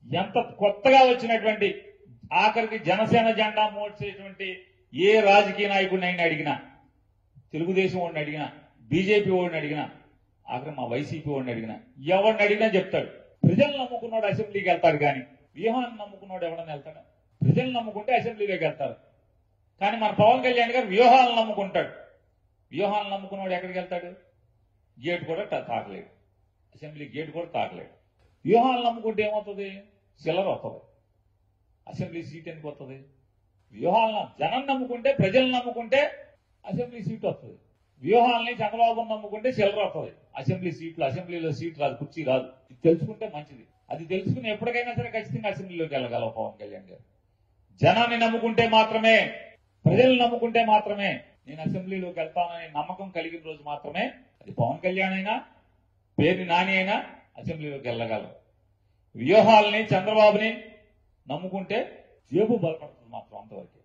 ఎంత కొత్తగా వచ్చినటువంటి ఆఖరికి జనసేన జెండా మోసేటువంటి ఏ రాజకీయ నాయకుడిని అయినా అడిగినా తెలుగుదేశం వాడిని అడిగినా బీజేపీ వాడిని అడిగినా ఆఖరి మా వైసీపీ వాడిని అడిగినా ఎవరిని అడిగినా చెప్తాడు ప్రజలు నమ్ముకున్నాడు అసెంబ్లీకి వెళ్తాడు కానీ వ్యూహాన్ని నమ్ముకున్నాడు ఎవడన్నా వెళ్తాడా ప్రజలు నమ్ముకుంటే అసెంబ్లీలోకి వెళ్తారు కానీ మన పవన్ కళ్యాణ్ గారు వ్యూహాలను నమ్ముకుంటాడు వ్యూహాలను నమ్ముకున్నాడు ఎక్కడికి వెళ్తాడు గేట్ కూడా తా- తాకలేడు అసెంబ్లీ గేట్ కూడా తాకలేడు వ్యూహాలను నమ్ముకుంటే ఏమవుతుంది చిల్లర వస్తుంది అసెంబ్లీ సీట్ ఎందుకు వస్తుంది వ్యూహాలను జనం నమ్ముకుంటే ప్రజలు నమ్ముకుంటే అసెంబ్లీ సీట్ వస్తుంది వ్యూహాలని చంద్రబాబు నమ్ముకుంటే చిల్లర వస్తుంది అసెంబ్లీ సీట్లు అసెంబ్లీలో సీట్ రాదు కుర్చీ రాదు ఇది తెలుసుకుంటే మంచిది అది తెలుసుకుని ఎప్పటికైనా సరే ఖచ్చితంగా అసెంబ్లీలోకి వెళ్ళగలవు పవన్ కళ్యాణ్ గారు జనాన్ని నమ్ముకుంటే మాత్రమే ప్రజలు నమ్ముకుంటే మాత్రమే నేను అసెంబ్లీలోకి వెళ్తాననే నమ్మకం కలిగిన రోజు మాత్రమే అది పవన్ కళ్యాణ్ అయినా పేరు నాని అయినా అసెంబ్లీలోకి వెళ్ళగలరు వ్యూహాలని చంద్రబాబుని నమ్ముకుంటే జేబు బలపడుతుంది మాత్రం అంతవరకు